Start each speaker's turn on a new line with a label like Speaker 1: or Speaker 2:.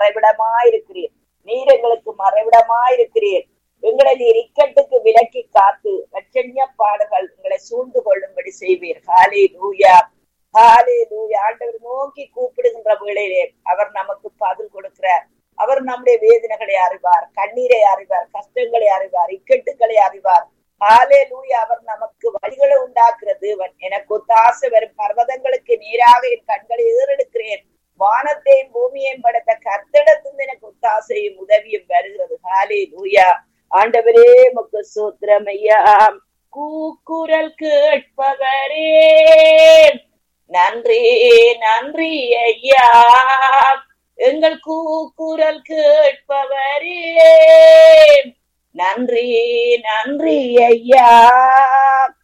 Speaker 1: மறைவிடமாயிருக்கிறீர் நீர் எங்களுக்கு மறைவிடமாயிருக்கிறீர் எங்களை நீர் இக்கட்டுக்கு விலக்கி காத்து லட்சண்ய பாடுகள் எங்களை சூழ்ந்து கொள்ளும்படி செய்வீர் ஹாலே லூயா ஹாலே லூயா ஆண்டவர் நோக்கி கூப்பிடுகின்ற வேளையிலே அவர் நமக்கு பதில் கொடுக்கிறார் அவர் நம்முடைய வேதனைகளை அறிவார் கண்ணீரை அறிவார் கஷ்டங்களை அறிவார் இக்கட்டுகளை அறிவார் ஹாலே லூயா அவர் நமக்கு வழிகளை உண்டாக்குற தேவன் எனக்கு ஒத்தாசை வரும் பர்வதங்களுக்கு நீராக என் கண்களை ஏறெடுக்கிறேன் வானத்தையும் பூமியையும் படைத்த கர்த்தடத்திலிருந்து எனக்கு ஒத்தாசையும் உதவியும் வருகிறது ஹாலே லூயா ஆண்டவரே முக்கு சூத்திரம் ஐயா கூக்குரல் கேட்பவரே நன்றி நன்றி ஐயா எங்கள் கூக்குரல் கேட்பவரே நன்றி நன்றி ஐயா